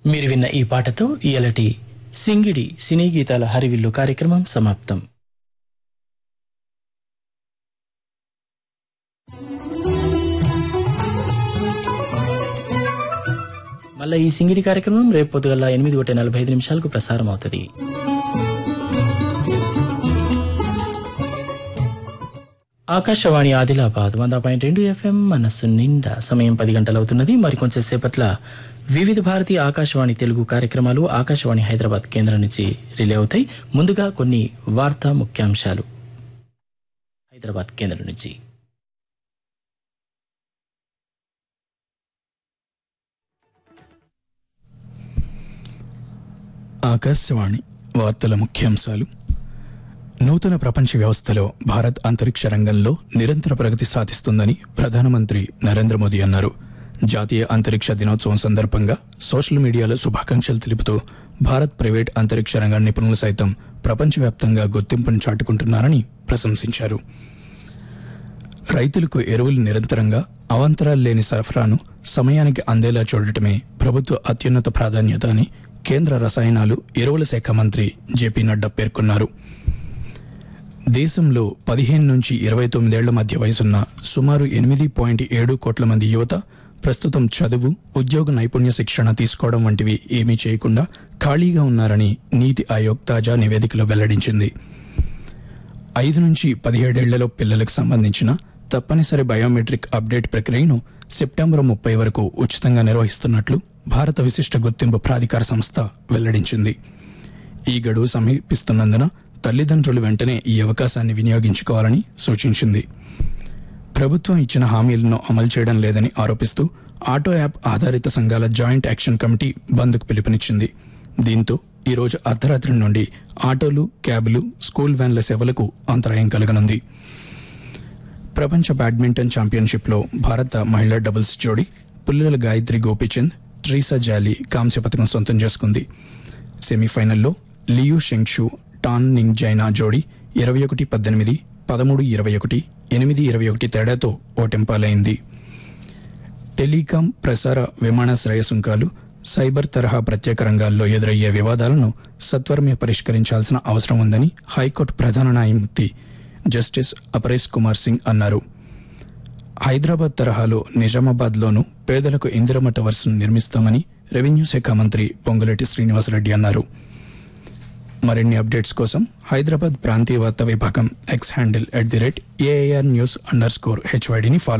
మీరు విన్న ఈ పాటతో ఇయలటి సింగిడి సినీ గీతాల హరివిల్లు కార్యక్రమం సమాప్తం మళ్ళీ ఈ సింగిడి కార్యక్రమం రేపు పొద్దుగల ఎనిమిది ఒకటి నలభై ఐదు నిమిషాలకు ప్రసారం అవుతుంది ఆకాశవాణి ఆదిలాబాద్ వంద పాయింట్ రెండు ఎఫ్ఎం మనస్సు నిండా సమయం పది గంటలవుతున్నది మరికొంచెం సేపట్ల వివిధ భారతి ఆకాశవాణి తెలుగు కార్యక్రమాలు ఆకాశవాణి హైదరాబాద్ కేంద్రం నుంచి రిలే అవుతాయి ముందుగా కొన్ని వార్తా ముఖ్యాంశాలు హైదరాబాద్ కేంద్రం నుంచి ఆకాశవాణి వార్తల ముఖ్యాంశాలు నూతన ప్రపంచ వ్యవస్థలో భారత్ అంతరిక్ష రంగంలో నిరంతర ప్రగతి సాధిస్తుందని ప్రధానమంత్రి నరేంద్ర మోదీ అన్నారు జాతీయ అంతరిక్ష దినోత్సవం సందర్భంగా సోషల్ మీడియాలో శుభాకాంక్షలు తెలుపుతూ భారత్ ప్రైవేట్ అంతరిక్ష రంగ నిపుణులు సైతం ప్రపంచవ్యాప్తంగా గుర్తింపును చాటుకుంటున్నారని ప్రశంసించారు రైతులకు ఎరువులు నిరంతరంగా అవాంతరాలు లేని సరఫరాను సమయానికి అందేలా చూడటమే ప్రభుత్వ అత్యున్నత ప్రాధాన్యత అని కేంద్ర రసాయనాలు ఎరువుల శాఖ మంత్రి జేపీ నడ్డా పేర్కొన్నారు దేశంలో పదిహేను నుంచి ఇరవై తొమ్మిదేళ్ల మధ్య వయసున్న సుమారు ఎనిమిది పాయింట్ ఏడు కోట్ల మంది యువత ప్రస్తుతం చదువు ఉద్యోగ నైపుణ్య శిక్షణ తీసుకోవడం వంటివి ఏమీ చేయకుండా ఖాళీగా ఉన్నారని నీతి ఆయోగ్ తాజా నివేదికలో వెల్లడించింది ఐదు నుంచి పదిహేడేళ్లలో పిల్లలకు సంబంధించిన తప్పనిసరి బయోమెట్రిక్ అప్డేట్ ప్రక్రియను సెప్టెంబర్ ముప్పై వరకు ఉచితంగా నిర్వహిస్తున్నట్లు భారత విశిష్ట గుర్తింపు ప్రాధికార సంస్థ వెల్లడించింది ఈ గడువు సమీపిస్తున్నందున తల్లిదండ్రులు వెంటనే ఈ అవకాశాన్ని వినియోగించుకోవాలని సూచించింది ప్రభుత్వం ఇచ్చిన హామీలను అమలు చేయడం లేదని ఆరోపిస్తూ ఆటో యాప్ ఆధారిత సంఘాల జాయింట్ యాక్షన్ కమిటీ బంద్కు పిలుపునిచ్చింది దీంతో ఈ రోజు అర్ధరాత్రి నుండి ఆటోలు క్యాబ్లు స్కూల్ వ్యాన్ల సేవలకు అంతరాయం కలగనుంది ప్రపంచ బ్యాడ్మింటన్ ఛాంపియన్షిప్లో భారత మహిళా డబుల్స్ జోడీ పుల్లెల గాయత్రి గోపీచంద్ ట్రీసా జాలీ కాంస్య పథకం సొంతం చేసుకుంది సెమీఫైనల్లో లియు షెంగ్షు టాన్ నింగ్ జైనా జోడీ ఇరవై ఒకటి పద్దెనిమిది పదమూడు ఇరవై ఒకటి ఎనిమిది ఇరవై ఒకటి తేడాతో ఓటెంపాలైంది టెలికాం ప్రసార విమానాశ్రయ సుంకాలు సైబర్ తరహా ప్రత్యేక రంగాల్లో ఎదురయ్యే వివాదాలను సత్వరమే పరిష్కరించాల్సిన అవసరం ఉందని హైకోర్టు ప్రధాన న్యాయమూర్తి జస్టిస్ అపరేష్ కుమార్ సింగ్ అన్నారు హైదరాబాద్ తరహాలో నిజామాబాద్లోనూ పేదలకు ఇందిరమ టవర్స్ను నిర్మిస్తామని రెవెన్యూ శాఖ మంత్రి పొంగులేటి శ్రీనివాసరెడ్డి అన్నారు మరిన్ని అప్డేట్స్ కోసం హైదరాబాద్ ప్రాంతీయ వార్తా విభాగం X handle at the rate AIR news underscore స్కోర్ హెచ్వైడిని ఫాలో